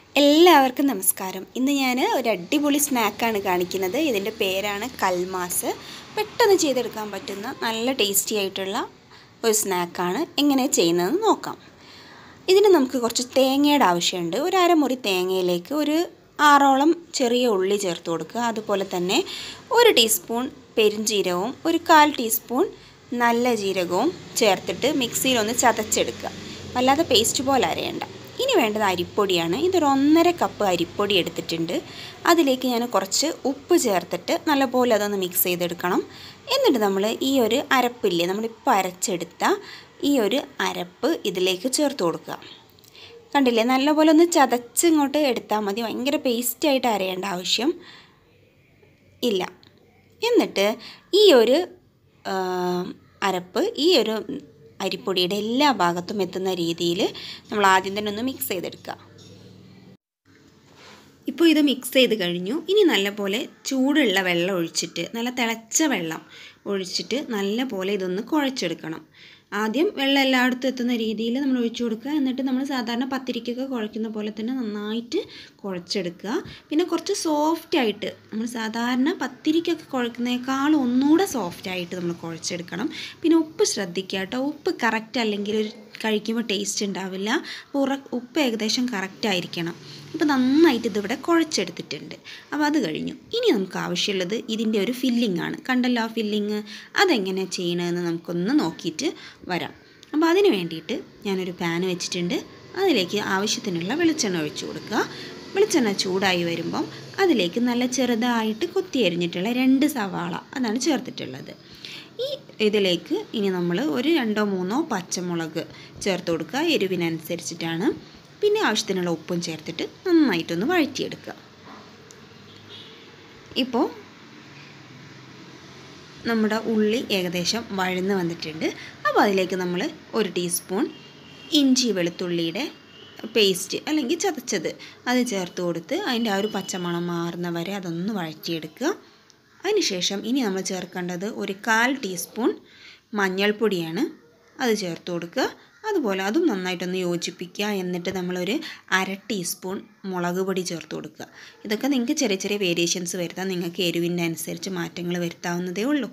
എല്ലാവർക്കും നമസ്കാരം ഇന്ന് ഞാൻ ഒരു അടിപൊളി സ്നാക്കാണ് കാണിക്കുന്നത് ഇതിൻ്റെ പേരാണ് കൽമാസ് പെട്ടെന്ന് ചെയ്തെടുക്കാൻ പറ്റുന്ന നല്ല ടേസ്റ്റി ആയിട്ടുള്ള ഒരു സ്നാക്കാണ് എങ്ങനെ ചെയ്യുന്നതെന്ന് നോക്കാം ഇതിന് നമുക്ക് കുറച്ച് തേങ്ങയുടെ ആവശ്യമുണ്ട് ഒരു അരമുറി തേങ്ങയിലേക്ക് ഒരു ആറോളം ചെറിയ ഉള്ളി ചേർത്ത് കൊടുക്കുക അതുപോലെ തന്നെ ഒരു ടീസ്പൂൺ പെരുംജീരകവും ഒരു കാൽ ടീസ്പൂൺ നല്ല ജീരകവും ചേർത്തിട്ട് മിക്സിയിലൊന്ന് ചതച്ചെടുക്കുക വല്ലാതെ പേസ്റ്റ് പോലെ അരയണ്ട ഇനി വേണ്ടത് അരിപ്പൊടിയാണ് ഇതൊരു ഒന്നര കപ്പ് അരിപ്പൊടി എടുത്തിട്ടുണ്ട് അതിലേക്ക് ഞാൻ കുറച്ച് ഉപ്പ് ചേർത്തിട്ട് നല്ലപോലെ അതൊന്ന് മിക്സ് ചെയ്തെടുക്കണം എന്നിട്ട് നമ്മൾ ഈ ഒരു അരപ്പില്ലേ നമ്മളിപ്പോൾ അരച്ചെടുത്ത ഈ ഒരു അരപ്പ് ഇതിലേക്ക് ചേർത്ത് കൊടുക്കുക കണ്ടില്ലേ നല്ലപോലെ ഒന്ന് ചതച്ച് ഇങ്ങോട്ട് എടുത്താൽ മതി ഭയങ്കര പേസ്റ്റായിട്ട് അരയേണ്ട ആവശ്യം ഇല്ല എന്നിട്ട് ഈ ഒരു അരപ്പ് ഈ ഒരു അരിപ്പൊടിയുടെ എല്ലാ ഭാഗത്തും എത്തുന്ന രീതിയിൽ നമ്മൾ ആദ്യം തന്നെ ഒന്ന് മിക്സ് ചെയ്തെടുക്കുക ഇപ്പോൾ ഇത് മിക്സ് ചെയ്ത് കഴിഞ്ഞു ഇനി നല്ലപോലെ ചൂടുള്ള വെള്ളം ഒഴിച്ചിട്ട് നല്ല തിളച്ച വെള്ളം ഒഴിച്ചിട്ട് നല്ലപോലെ ഇതൊന്ന് കുഴച്ചെടുക്കണം ആദ്യം വെള്ളം എല്ലായിടത്തും എത്തുന്ന രീതിയിൽ നമ്മൾ ഒഴിച്ചു കൊടുക്കുക എന്നിട്ട് നമ്മൾ സാധാരണ പത്തിരിക്കൊക്കെ കുഴക്കുന്ന പോലെ തന്നെ നന്നായിട്ട് കുഴച്ചെടുക്കുക പിന്നെ കുറച്ച് സോഫ്റ്റ് ആയിട്ട് നമ്മൾ സാധാരണ പത്തിരിക്കൊക്കെ കുഴക്കുന്നതിനേക്കാൾ ഒന്നുകൂടെ സോഫ്റ്റ് ആയിട്ട് നമ്മൾ കുഴച്ചെടുക്കണം പിന്നെ ഉപ്പ് ശ്രദ്ധിക്കുക കേട്ടോ ഉപ്പ് കറക്റ്റ് അല്ലെങ്കിൽ ഒരു കഴിക്കുമ്പോൾ ടേസ്റ്റ് ഉണ്ടാവില്ല ഉറ ഉപ്പ് ഏകദേശം കറക്റ്റ് ആയിരിക്കണം അപ്പോൾ നന്നായിട്ട് ഇതിവിടെ കുഴച്ചെടുത്തിട്ടുണ്ട് അപ്പോൾ അത് കഴിഞ്ഞു ഇനി നമുക്ക് ആവശ്യമുള്ളത് ഇതിൻ്റെ ഒരു ഫില്ലിംഗ് ആണ് കണ്ടല്ലോ ആ ഫില്ലിങ് അതെങ്ങനെ ചെയ്യണമെന്ന് നമുക്കൊന്ന് നോക്കിയിട്ട് വരാം അപ്പോൾ അതിന് വേണ്ടിയിട്ട് ഞാനൊരു പാൻ വെച്ചിട്ടുണ്ട് അതിലേക്ക് ആവശ്യത്തിനുള്ള വെളിച്ചെണ്ണ ഒഴിച്ചു കൊടുക്കുക വെളിച്ചെണ്ണ ചൂടായി വരുമ്പം അതിലേക്ക് നല്ല ചെറുതായിട്ട് കൊത്തി അരിഞ്ഞിട്ടുള്ള രണ്ട് സവാള അതാണ് ചേർത്തിട്ടുള്ളത് ഈ ഇതിലേക്ക് ഇനി നമ്മൾ ഒരു രണ്ടോ മൂന്നോ പച്ചമുളക് ചേർത്ത് കൊടുക്കുക എരിവിനനുസരിച്ചിട്ടാണ് പിന്നെ ആവശ്യത്തിനുള്ള ഉപ്പും ചേർത്തിട്ട് നന്നായിട്ടൊന്ന് വഴറ്റിയെടുക്കുക ഇപ്പോൾ നമ്മുടെ ഉള്ളി ഏകദേശം വഴന്ന് വന്നിട്ടുണ്ട് അപ്പോൾ അതിലേക്ക് നമ്മൾ ഒരു ടീസ്പൂൺ ഇഞ്ചി വെളുത്തുള്ളിയുടെ പേസ്റ്റ് അല്ലെങ്കിൽ ചതച്ചത് അത് ചേർത്ത് കൊടുത്ത് അതിൻ്റെ ആ ഒരു പച്ചമണം മാറുന്ന വരെ അതൊന്ന് വഴറ്റിയെടുക്കുക അതിനുശേഷം ഇനി നമ്മൾ ചേർക്കേണ്ടത് ഒരു കാൽ ടീസ്പൂൺ മഞ്ഞൾപ്പൊടിയാണ് അത് ചേർത്ത് കൊടുക്കുക അതുപോലെ അതും നന്നായിട്ടൊന്ന് യോജിപ്പിക്കുക എന്നിട്ട് നമ്മളൊരു അര ടീസ്പൂൺ മുളക് പൊടി ചേർത്ത് കൊടുക്കുക ഇതൊക്കെ നിങ്ങൾക്ക് ചെറിയ ചെറിയ വേരിയേഷൻസ് വരുത്താം നിങ്ങൾക്ക് എരിവിൻ്റെ അനുസരിച്ച് മാറ്റങ്ങൾ വരുത്താവുന്നതേ ഉള്ളൂ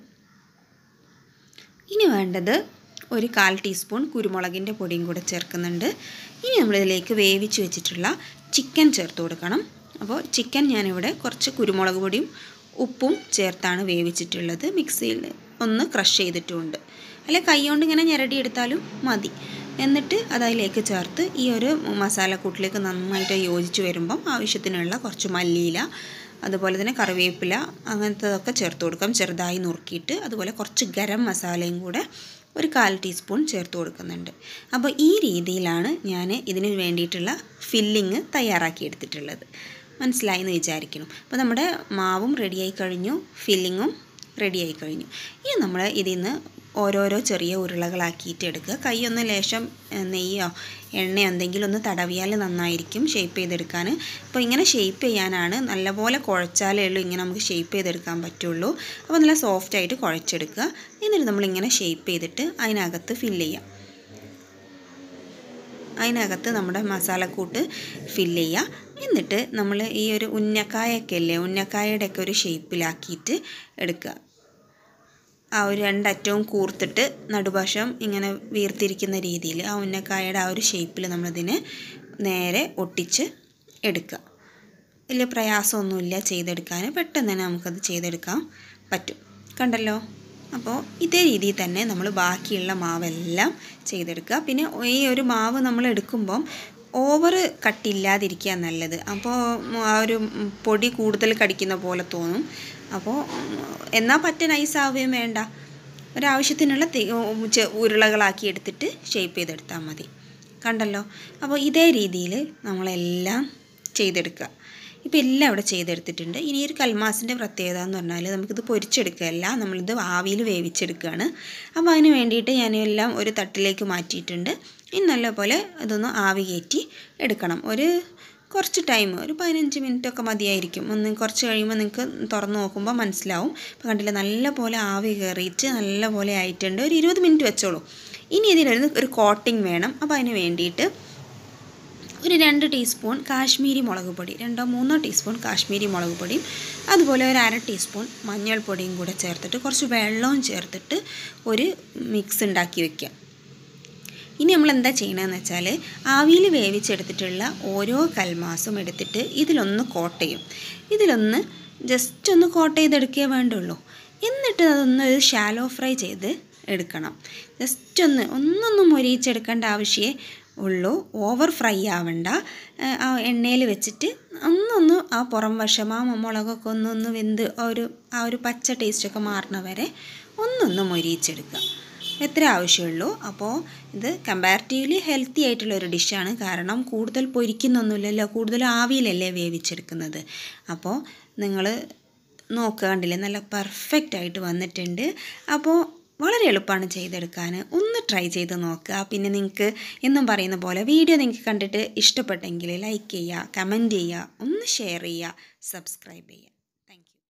ഇനി വേണ്ടത് ഒരു കാൽ ടീസ്പൂൺ കുരുമുളകിൻ്റെ പൊടിയും കൂടെ ചേർക്കുന്നുണ്ട് ഇനി നമ്മളിതിലേക്ക് വേവിച്ച് വെച്ചിട്ടുള്ള ചിക്കൻ ചേർത്ത് കൊടുക്കണം അപ്പോൾ ചിക്കൻ ഞാനിവിടെ കുറച്ച് കുരുമുളക് പൊടിയും ഉപ്പും ചേർത്താണ് വേവിച്ചിട്ടുള്ളത് മിക്സിയിൽ ഒന്ന് ക്രഷ് ചെയ്തിട്ടുമുണ്ട് അല്ലെ കൈ കൊണ്ട് ഇങ്ങനെ ഞെരടിയെടുത്താലും മതി എന്നിട്ട് അതതിലേക്ക് ചേർത്ത് ഈ ഒരു മസാലക്കൂട്ടിലേക്ക് നന്നായിട്ട് യോജിച്ച് വരുമ്പം ആവശ്യത്തിനുള്ള കുറച്ച് മല്ലിയില അതുപോലെ തന്നെ കറിവേപ്പില അങ്ങനത്തതൊക്കെ ചേർത്ത് കൊടുക്കാം ചെറുതായി നുറുക്കിയിട്ട് അതുപോലെ കുറച്ച് ഗരം മസാലയും കൂടെ ഒരു കാൽ ടീസ്പൂൺ ചേർത്ത് കൊടുക്കുന്നുണ്ട് അപ്പോൾ ഈ രീതിയിലാണ് ഞാൻ ഇതിന് വേണ്ടിയിട്ടുള്ള ഫില്ലിങ് തയ്യാറാക്കി എടുത്തിട്ടുള്ളത് മനസ്സിലായി എന്ന് വിചാരിക്കണം അപ്പോൾ നമ്മുടെ മാവും റെഡിയായി കഴിഞ്ഞു ഫില്ലിങ്ങും റെഡിയായി കഴിഞ്ഞു ഇനി നമ്മൾ ഇതിൽ നിന്ന് ഓരോരോ ചെറിയ ഉരുളകളാക്കിയിട്ട് എടുക്കുക കൈയൊന്ന് ലേശം നെയ്യോ എണ്ണയോ എന്തെങ്കിലും ഒന്ന് തടവിയാൽ നന്നായിരിക്കും ഷേപ്പ് ചെയ്തെടുക്കാൻ അപ്പോൾ ഇങ്ങനെ ഷേപ്പ് ചെയ്യാനാണ് നല്ലപോലെ കുഴച്ചാലേ ഉള്ളൂ ഇങ്ങനെ നമുക്ക് ഷേപ്പ് ചെയ്തെടുക്കാൻ പറ്റുള്ളൂ അപ്പോൾ നല്ല സോഫ്റ്റായിട്ട് കുഴച്ചെടുക്കുക എന്നിട്ട് നമ്മളിങ്ങനെ ഷേപ്പ് ചെയ്തിട്ട് അതിനകത്ത് ഫില്ല് ചെയ്യാം അതിനകത്ത് നമ്മുടെ മസാലക്കൂട്ട് ഫില്ല് ചെയ്യുക എന്നിട്ട് നമ്മൾ ഈ ഒരു ഉന്നക്കായൊക്കെ അല്ലേ ഉന്നക്കായയുടെയൊക്കെ ഒരു ഷേപ്പിലാക്കിയിട്ട് എടുക്കുക ആ ഒരു രണ്ടറ്റവും കൂർത്തിട്ട് നടുവശം ഇങ്ങനെ വീർത്തിരിക്കുന്ന രീതിയിൽ ആ ഉന്നക്കായയുടെ ആ ഒരു ഷേപ്പിൽ നമ്മളിതിനെ നേരെ ഒട്ടിച്ച് എടുക്കുക വലിയ പ്രയാസമൊന്നുമില്ല ചെയ്തെടുക്കാൻ പെട്ടെന്ന് തന്നെ നമുക്കത് ചെയ്തെടുക്കാൻ പറ്റും കണ്ടല്ലോ അപ്പോൾ ഇതേ രീതിയിൽ തന്നെ നമ്മൾ ബാക്കിയുള്ള മാവെല്ലാം ചെയ്തെടുക്കുക പിന്നെ ഈ ഒരു മാവ് നമ്മൾ എടുക്കുമ്പം ഓവർ കട്ടില്ലാതിരിക്കുക നല്ലത് അപ്പോൾ ആ ഒരു പൊടി കൂടുതൽ കടിക്കുന്ന പോലെ തോന്നും അപ്പോൾ എന്നാൽ പറ്റ നൈസാവുകയും വേണ്ട ഒരാവശ്യത്തിനുള്ള ഉരുളകളാക്കി എടുത്തിട്ട് ഷേപ്പ് ചെയ്തെടുത്താൽ മതി കണ്ടല്ലോ അപ്പോൾ ഇതേ രീതിയിൽ നമ്മളെല്ലാം ചെയ്തെടുക്കുക ഇപ്പോൾ എല്ലാം ഇവിടെ ചെയ്തെടുത്തിട്ടുണ്ട് ഇനി ഒരു കൽമാസിൻ്റെ പ്രത്യേകത എന്ന് പറഞ്ഞാൽ നമുക്കിത് പൊരിച്ചെടുക്കുകയല്ല നമ്മളിത് ആവിയിൽ വേവിച്ചെടുക്കുകയാണ് അപ്പോൾ അതിന് വേണ്ടിയിട്ട് ഞാനെല്ലാം ഒരു തട്ടിലേക്ക് മാറ്റിയിട്ടുണ്ട് ഇനി നല്ലപോലെ ഇതൊന്ന് ആവി കയറ്റി എടുക്കണം ഒരു കുറച്ച് ടൈം ഒരു പതിനഞ്ച് മിനിറ്റ് ഒക്കെ മതിയായിരിക്കും ഒന്ന് കുറച്ച് കഴിയുമ്പോൾ നിങ്ങൾക്ക് തുറന്ന് നോക്കുമ്പോൾ മനസ്സിലാവും ഇപ്പോൾ കണ്ടില്ല നല്ലപോലെ ആവി കയറിയിട്ട് നല്ലപോലെ ആയിട്ടുണ്ട് ഒരു ഇരുപത് മിനിറ്റ് വെച്ചോളൂ ഇനി ഇതിനൊരു ഒരു കോട്ടിങ് വേണം അപ്പോൾ അതിന് വേണ്ടിയിട്ട് ഒരു രണ്ട് ടീസ്പൂൺ കാശ്മീരി മുളക് പൊടി രണ്ടോ മൂന്നോ ടീസ്പൂൺ കാശ്മീരി മുളക് പൊടിയും അതുപോലെ ഒരു അര ടീസ്പൂൺ മഞ്ഞൾപ്പൊടിയും കൂടെ ചേർത്തിട്ട് കുറച്ച് വെള്ളവും ചേർത്തിട്ട് ഒരു മിക്സ് ഉണ്ടാക്കി വെക്കുക ഇനി നമ്മൾ എന്താ ചെയ്യണമെന്ന് വെച്ചാൽ ആവിയിൽ വേവിച്ചെടുത്തിട്ടുള്ള ഓരോ കൽമാസും എടുത്തിട്ട് ഇതിലൊന്ന് കോട്ട് ചെയ്യും ഇതിലൊന്ന് ജസ്റ്റ് ഒന്ന് കോട്ട് ചെയ്തെടുക്കേ വേണ്ടുള്ളൂ എന്നിട്ട് അതൊന്ന് ഒരു ഷാലോ ഫ്രൈ ചെയ്ത് എടുക്കണം ജസ്റ്റ് ഒന്ന് ഒന്നൊന്നും മൊരിയിച്ചെടുക്കേണ്ട ആവശ്യമേ ഉള്ളൂ ഓവർ ഫ്രൈ ആവണ്ട ആ എണ്ണയിൽ വെച്ചിട്ട് ഒന്നൊന്ന് ആ പുറം വശം ആ മുളകൊക്കെ ഒന്നൊന്ന് വെന്ത് ഒരു ആ ഒരു പച്ച ടേസ്റ്റൊക്കെ മാറണ വരെ ഒന്നൊന്ന് മൊരിയിച്ചെടുക്കുക എത്ര ആവശ്യമുള്ളൂ അപ്പോൾ ഇത് കമ്പാരിറ്റീവ്ലി ഹെൽത്തി ആയിട്ടുള്ള ഒരു ഡിഷാണ് കാരണം കൂടുതൽ പൊരിക്കുന്നൊന്നുമില്ലല്ലോ കൂടുതൽ ആവിയിലല്ലേ വേവിച്ചെടുക്കുന്നത് അപ്പോൾ നിങ്ങൾ നോക്കുക കണ്ടില്ലേ നല്ല പെർഫെക്റ്റ് ആയിട്ട് വന്നിട്ടുണ്ട് അപ്പോൾ വളരെ എളുപ്പമാണ് ചെയ്തെടുക്കാൻ ഒന്ന് ട്രൈ ചെയ്ത് നോക്കുക പിന്നെ നിങ്ങൾക്ക് എന്നും പറയുന്ന പോലെ വീഡിയോ നിങ്ങൾക്ക് കണ്ടിട്ട് ഇഷ്ടപ്പെട്ടെങ്കിൽ ലൈക്ക് ചെയ്യുക കമൻറ്റ് ചെയ്യുക ഒന്ന് ഷെയർ ചെയ്യുക സബ്സ്ക്രൈബ് ചെയ്യുക